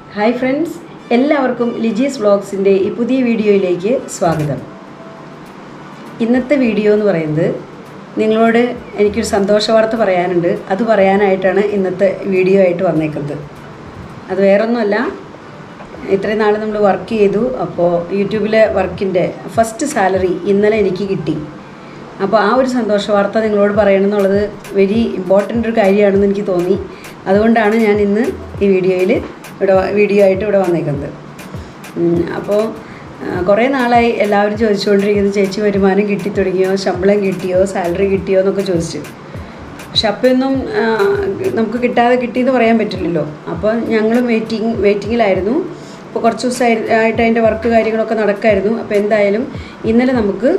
Hi friends എല്ലാവർക്കും ലിജീസ് വ്ളോഗ്സിൻ്റെ ഈ പുതിയ വീഡിയോയിലേക്ക് സ്വാഗതം ഇന്നത്തെ വീഡിയോ എന്ന് പറയുന്നത് നിങ്ങളോട് എനിക്കൊരു സന്തോഷ വാർത്ത പറയാനുണ്ട് അത് പറയാനായിട്ടാണ് ഇന്നത്തെ വീഡിയോ ആയിട്ട് വന്നേക്കുന്നത് അത് വേറൊന്നുമല്ല ഇത്രയും നാൾ നമ്മൾ വർക്ക് ചെയ്തു അപ്പോൾ യൂട്യൂബിലെ വർക്കിൻ്റെ ഫസ്റ്റ് സാലറി ഇന്നലെ എനിക്ക് കിട്ടി അപ്പോൾ ആ ഒരു സന്തോഷ വാർത്ത നിങ്ങളോട് പറയണമെന്നുള്ളത് വെരി ഇമ്പോർട്ടൻ്റ് ഒരു കാര്യമാണെന്ന് എനിക്ക് തോന്നി അതുകൊണ്ടാണ് ഞാൻ ഇന്ന് ഈ വീഡിയോയിൽ ഇവിടെ വീഡിയോ ആയിട്ട് ഇവിടെ വന്നേക്കുന്നത് ഉം, അപ്പോൾ ആ, കുറേ നാളായി എല്ലാവരും ചോദിച്ചുകൊണ്ടിരിക്കുന്നത് ചേച്ചി വരുമാനം കിട്ടി തുടങ്ങിയോ ശമ്പളം കിട്ടിയോ സാലറി കിട്ടിയോ എന്നൊക്കെ ചോദിച്ചു പക്ഷെ അപ്പോഴൊന്നും ആ, നമുക്ക് കിട്ടാതെ കിട്ടിയെന്ന് പറയാൻ പറ്റില്ലല്ലോ അപ്പോൾ ഞങ്ങളും വെയിറ്റിംഗ് വെയിറ്റിങ്ങിലായിരുന്നു അപ്പോൾ കുറച്ച് ദിവസമായി ആയിട്ട് അതിൻ്റെ വർക്ക് കാര്യങ്ങളൊക്കെ നടക്കായിരുന്നു അപ്പോൾ എന്തായാലും ഇന്നലെ നമുക്ക്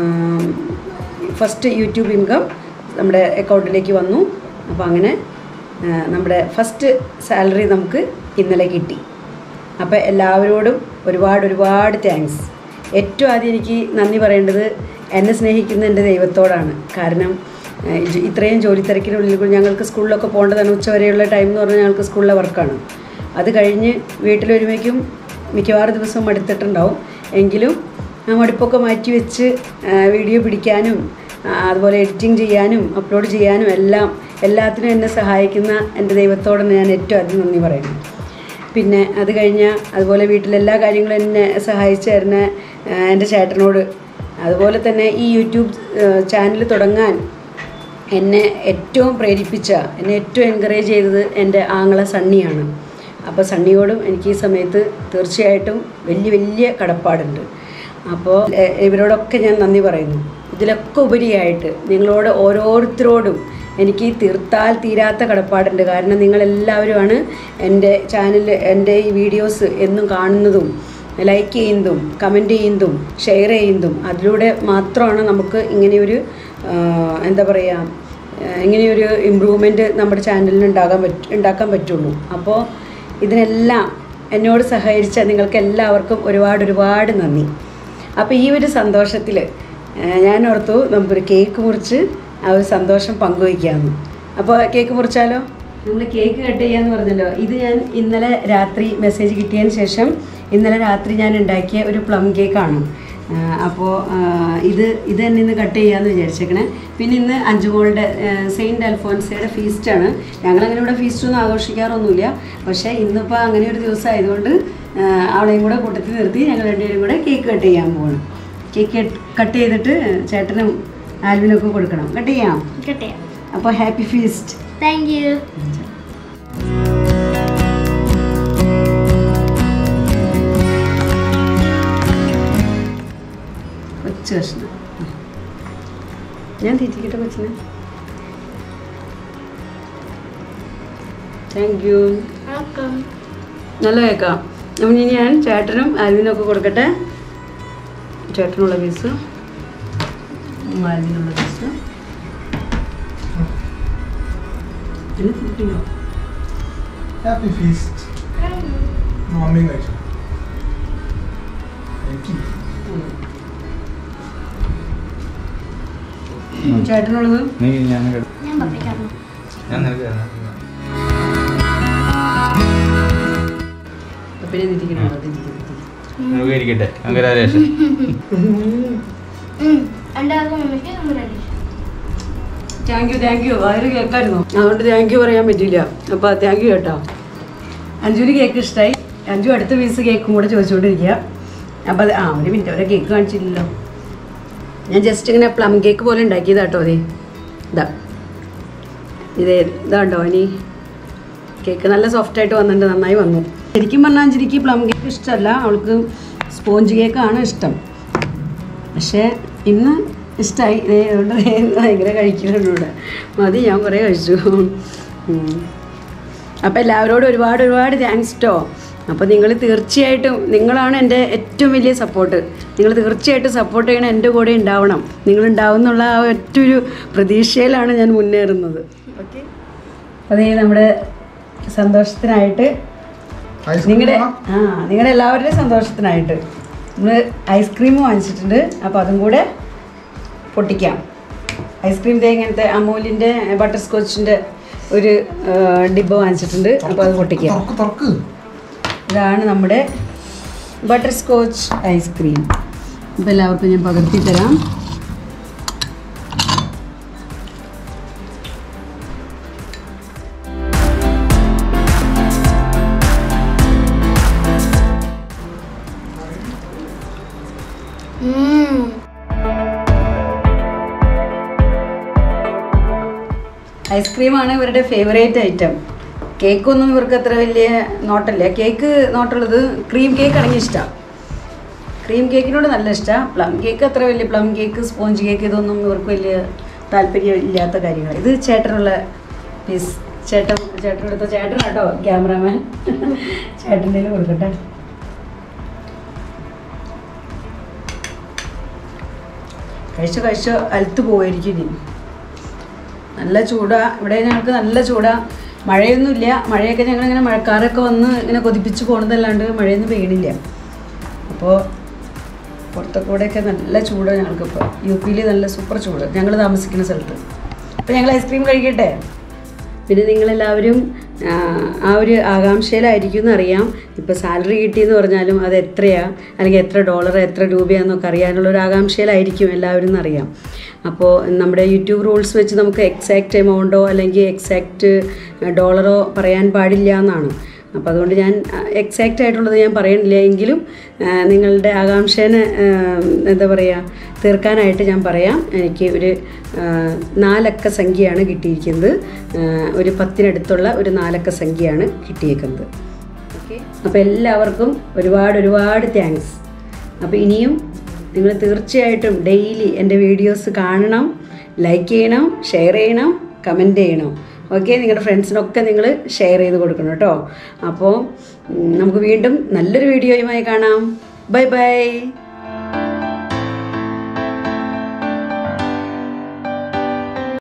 ഫസ്റ്റ് യൂട്യൂബ് ഇൻകം നമ്മുടെ അക്കൗണ്ടിലേക്ക് വന്നു അപ്പോൾ അങ്ങനെ ആ, നമ്മുടെ ഫസ്റ്റ് സാലറി നമുക്ക് ഇന്നലെ കിട്ടി അപ്പോൾ എല്ലാവരോടും ഒരുപാട് ഒരുപാട് താങ്ക്സ് ഏറ്റവും ആദ്യം എനിക്ക് നന്ദി പറയേണ്ടത് എന്നെ സ്നേഹിക്കുന്ന എൻ്റെ ദൈവത്തോടാണ് കാരണം ഏഹ്, ഇത് ഇത്രയും ജോലി തിരക്കിനുള്ളിൽ കൂടി ഞങ്ങൾക്ക് സ്കൂളിലൊക്കെ പോകേണ്ടതാണ് ഉച്ചവരെയുള്ള ടൈം എന്ന് പറഞ്ഞാൽ ഞങ്ങൾക്ക് സ്കൂളിലെ വർക്കാണ് അത് കഴിഞ്ഞ് വീട്ടിലൊരുമയ്ക്കും മിക്കവാറും ദിവസം മടുത്തിട്ടുണ്ടാവും എങ്കിലും ആ മടുപ്പൊക്കെ മാറ്റി വെച്ച് ആ, വീഡിയോ പിടിക്കാനും ആ, അതുപോലെ എഡിറ്റിംഗ് ചെയ്യാനും അപ്ലോഡ് ചെയ്യാനും എല്ലാം എല്ലാത്തിനും എന്നെ സഹായിക്കുന്ന എൻ്റെ ദൈവത്തോടാണ് ഞാൻ ഏറ്റവും ആദ്യം നന്ദി പറയുന്നത് പിന്നെ അത് കഴിഞ്ഞാൽ അതുപോലെ വീട്ടിലെല്ലാ കാര്യങ്ങളും എന്നെ സഹായിച്ചു തരുന്ന ആ, എൻ്റെ ചേട്ടനോട് അതുപോലെ തന്നെ ഈ യൂട്യൂബ് ചാനൽ തുടങ്ങാൻ എന്നെ ഏറ്റവും പ്രേരിപ്പിച്ച എന്നെ ഏറ്റവും എൻകറേജ് ചെയ്തത് എൻ്റെ ആങ്ങള സണ്ണിയാണ് അപ്പോൾ സണ്ണിയോടും എനിക്ക് ഈ സമയത്ത് തീർച്ചയായിട്ടും വലിയ വലിയ കടപ്പാടുണ്ട് അപ്പോൾ എ- ഇവരോടൊക്കെ ഞാൻ നന്ദി പറയുന്നു ഇതിലൊക്കെ ഉപരിയായിട്ട് നിങ്ങളോട് ഓരോരുത്തരോടും എനിക്ക് തീർത്താൽ തീരാത്ത കടപ്പാടുണ്ട് കാരണം നിങ്ങളെല്ലാവരുമാണ് എൻ്റെ ചാനൽ എൻ്റെ ഈ വീഡിയോസ് എന്നും കാണുന്നതും ലൈക്ക് ചെയ്യുന്നതും കമൻറ്റ് ചെയ്യുന്നതും ഷെയർ ചെയ്യുന്നതും അതിലൂടെ മാത്രമാണ് നമുക്ക് ഇങ്ങനെയൊരു ആ, എന്താ പറയുക ആ, ഇങ്ങനെയൊരു ഇമ്പ്രൂവ്മെൻറ്റ് നമ്മുടെ ചാനലിന് ഉണ്ടാകാൻ പറ്റ ഉണ്ടാക്കാൻ പറ്റുള്ളൂ അപ്പോൾ ഇതിനെല്ലാം എന്നോട് സഹകരിച്ച നിങ്ങൾക്ക് എല്ലാവർക്കും ഒരുപാട് ഒരുപാട് നന്ദി അപ്പോൾ ഈ ഒരു സന്തോഷത്തിൽ ഞാൻ ഓർത്തു നമുക്കൊരു കേക്ക് മുറിച്ച് ആ ഒരു സന്തോഷം പങ്കുവയ്ക്കാമെന്ന് അപ്പോൾ കേക്ക് മുറിച്ചാലോ നമ്മൾ കേക്ക് കട്ട് ചെയ്യാന്ന് പറഞ്ഞല്ലോ ഇത് ഞാൻ ഇന്നലെ രാത്രി മെസ്സേജ് കിട്ടിയതിന് ശേഷം ഇന്നലെ രാത്രി ഞാൻ ഉണ്ടാക്കിയ ഒരു പ്ലം കേക്കാണ് അപ്പോൾ ഇത് ഇത് തന്നെ ഇന്ന് കട്ട് ചെയ്യാമെന്ന് വിചാരിച്ചേക്കണേ പിന്നെ ഇന്ന് അഞ്ചുമോളുടെ സെയിൻറ്റ് അൽഫോൻസയുടെ ഫീസ്റ്റാണ് ഞങ്ങളങ്ങനെ ഇവിടെ ഫീസ്റ്റൊന്നും ആഘോഷിക്കാറൊന്നുമില്ല പക്ഷേ ഇന്നിപ്പോൾ അങ്ങനെ ഒരു ദിവസം ആയതുകൊണ്ട് ആ, അവളെയും കൂടെ കൂട്ടത്തിൽ നിർത്തി ഞങ്ങൾ രണ്ടുപേരും കൂടെ കേക്ക് കട്ട് ചെയ്യാൻ പോകണം കേക്ക് കട്ട് ചെയ്തിട്ട് ചേട്ടനും ആൽവിനൊക്കെ കൊടുക്കണം കട്ട് ചെയ്യാം കിട്ടിയ അപ്പോൾ ഹാപ്പി ഫീസ്റ്റ് താങ്ക് യു കൊച്ചു കഷ്ണം ഞാൻ തീറ്റിക്കട്ടെ കൊച്ചിനെ താങ്ക് യു വെൽക്കം നല്ല കേൾക്കാം അപ്പം ഇനി ഞാൻ ചേട്ടനും ആൽവിനൊക്കെ കൊടുക്കട്ടെ ചേട്ടനുള്ള പീസ് ആൽവിനുള്ള പീസ് എന്നെ തിരിപ്പിക്കോ ഹാപ്പി ഫീസ്റ്റ് മമ്മിയും കഴിച്ചു എനിക്ക് ചേട്ടനുള്ളത് നീ ഞാൻ എടു- ഞാൻ പപ്പിക്കാം ഞാൻ നിനക്ക് തരാം. പിന്നെ തിരിക്കണോ നമുക്ക് ഇരിക്കട്ടെ നമുക്ക് രാജേഷ് എൻ്റെ ആദ്യം മമ്മിക്ക് നമ്മൾ ready thank you thank you അതിൽ കേൾക്കായിരുന്നു അതുകൊണ്ട് താങ്ക് യു പറയാൻ പറ്റില്ല അപ്പോൾ താങ്ക് യു കേട്ടോ അഞ്ജുവിന് കേക്ക് ഇഷ്ടമായി അഞ്ജു അടുത്ത പീസ് കേക്കും കൂടെ ചോദിച്ചുകൊണ്ടിരിക്കുക അപ്പോൾ അത് ആ ഒരു മിനിറ്റ് അവരെ കേക്ക് കാണിച്ചില്ലല്ലോ ഞാൻ ജസ്റ്റ് ഇങ്ങനെ പ്ലം കേക്ക് പോലെ ഉണ്ടാക്കിയതാ കേട്ടോ അതെ ഇതാ ഇതേ ഇതാണ്ടോ ഇനി കേക്ക് നല്ല സോഫ്റ്റായിട്ട് വന്നിട്ടുണ്ട് നന്നായി വന്നു ശരിക്കും പറഞ്ഞാൽ അഞ്ജലിക്ക് പ്ലം കേക്ക് ഇഷ്ടമല്ല അവൾക്ക് സ്പോഞ്ച് കേക്കാണ് ഇഷ്ടം പക്ഷേ ഇന്ന് ഇഷ്ടമായി ഇതേ അതുകൊണ്ട് ദേ ഭയങ്കര കഴിക്കുന്നുണ്ട് ഇവിടെ മതി ഞാൻ കുറേ കഴിച്ചു ഉം. അപ്പോൾ എല്ലാവരോടും ഒരുപാട് ഒരുപാട് താങ്ക്സ് കേട്ടോ അപ്പോൾ നിങ്ങൾ തീർച്ചയായിട്ടും നിങ്ങളാണ് എൻ്റെ ഏറ്റവും വലിയ സപ്പോർട്ട് നിങ്ങൾ തീർച്ചയായിട്ടും സപ്പോർട്ട് ചെയ്യണം എൻ്റെ കൂടെ ഉണ്ടാവണം നിങ്ങൾ ഉണ്ടാവുന്നുള്ള ആ ഒറ്റൊരു പ്രതീക്ഷയിലാണ് ഞാൻ മുന്നേറുന്നത് ഓക്കെ അതേ നമ്മുടെ സന്തോഷത്തിനായിട്ട് നിങ്ങളുടെ ആ നിങ്ങളുടെ എല്ലാവരുടെയും സന്തോഷത്തിനായിട്ട് നമ്മൾ ഐസ്ക്രീം വാങ്ങിച്ചിട്ടുണ്ട് അപ്പോൾ അതും കൂടെ പൊട്ടിക്കാം ഐസ്ക്രീം ദേ ഇങ്ങനത്തെ അമൂലിൻ്റെ ബട്ടർ സ്കോച്ചിൻ്റെ ഒരു ഡിബ്ബ വാങ്ങിച്ചിട്ടുണ്ട് അപ്പോൾ അത് പൊട്ടിക്കാം തുറക്ക് തുറക്ക് ഇതാണ് നമ്മുടെ ബട്ടർ സ്കോച്ച് ഐസ്ക്രീം അപ്പോൾ എല്ലാവർക്കും ഞാൻ പകർത്തി തരാം ഐസ്ക്രീമാണ് ഇവരുടെ ഫേവറേറ്റ് ഐറ്റം കേക്കൊന്നും ഇവർക്ക് അത്ര വലിയ നോട്ടല്ല കേക്ക് നോട്ടുള്ളത് ക്രീം കേക്ക് ആണെങ്കിൽ ഇഷ്ടമാണ് ക്രീം കേക്കിനോട് നല്ല ഇഷ്ടമാണ് പ്ലം കേക്ക് അത്ര വലിയ പ്ലം കേക്ക് സ്പോഞ്ച് കേക്ക് ഇതൊന്നും ഇവർക്ക് വലിയ താല്പര്യം ഇല്ലാത്ത കാര്യങ്ങൾ ഇത് ചേട്ടനുള്ള പീസ് ചേട്ടൻ ചേട്ടൻ എടുത്ത ചേട്ടൻ കേട്ടോ ക്യാമറാമാൻ ചേട്ടൻ്റെ കൊടുക്കട്ടെ കഴിച്ചോ കഴിച്ചോ അലുത്ത് പോയിരിക്കും ഇനി നല്ല ചൂടാ ഇവിടെ ഞങ്ങൾക്ക് നല്ല ചൂടാ മഴയൊന്നുമില്ല മഴയൊക്കെ ഞങ്ങളിങ്ങനെ മഴക്കാരൊക്കെ വന്ന് ഇങ്ങനെ കൊതിപ്പിച്ച് പോണതല്ലാണ്ട് മഴയൊന്നും പെയ്യണില്ല അപ്പോൾ പുറത്തൊക്കെ കൂടെയൊക്കെ നല്ല ചൂടാണ് ഞങ്ങൾക്കിപ്പോൾ യു പിയിൽ നല്ല സൂപ്പർ ചൂട് ഞങ്ങൾ താമസിക്കുന്ന സ്ഥലത്ത് അപ്പോൾ ഞങ്ങൾ ഐസ്ക്രീം കഴിക്കട്ടെ പിന്നെ നിങ്ങളെല്ലാവരും ആ, ആ ഒരു ആകാംക്ഷയിലായിരിക്കും എന്നറിയാം ഇപ്പോൾ സാലറി കിട്ടിയെന്ന് പറഞ്ഞാലും അത് എത്രയാ അല്ലെങ്കിൽ എത്ര ഡോളർ എത്ര രൂപയാണെന്നൊക്കെ അറിയാനുള്ള ഒരു ആകാംക്ഷയിലായിരിക്കും എല്ലാവരും എന്നറിയാം അപ്പോൾ നമ്മുടെ യൂട്യൂബ് റൂൾസ് വെച്ച് നമുക്ക് എക്സാക്റ്റ് എമൗണ്ടോ അല്ലെങ്കിൽ എക്സാക്റ്റ് ഡോളറോ പറയാൻ പാടില്ല എന്നാണ് അപ്പോൾ അതുകൊണ്ട് ഞാൻ എക്സാക്റ്റ് ആയിട്ടുള്ളത് ഞാൻ പറയണില്ല എങ്കിലും ആ, നിങ്ങളുടെ ആകാംക്ഷേനെ ആ, എന്താ പറയുക തീർക്കാനായിട്ട് ഞാൻ പറയാം എനിക്ക് ഒരു ആ, നാലക്ക സംഖ്യയാണ് കിട്ടിയിരിക്കുന്നത് ആ, ഒരു പത്തിനടുത്തുള്ള ഒരു നാലക്ക സംഖ്യയാണ് കിട്ടിയേക്കുന്നത് ഓക്കെ അപ്പോൾ എല്ലാവർക്കും ഒരുപാട് ഒരുപാട് താങ്ക്സ് അപ്പോൾ ഇനിയും നിങ്ങൾ തീർച്ചയായിട്ടും ഡെയിലി എൻ്റെ വീഡിയോസ് കാണണം ലൈക്ക് ചെയ്യണം ഷെയർ ചെയ്യണം കമൻറ്റ് ചെയ്യണം ഓക്കെ നിങ്ങളുടെ ഫ്രണ്ട്സിനൊക്കെ നിങ്ങൾ ഷെയർ ചെയ്ത് കൊടുക്കണം കേട്ടോ അപ്പോൾ ഉം, നമുക്ക് വീണ്ടും നല്ലൊരു വീഡിയോയുമായി കാണാം ബൈ ബൈ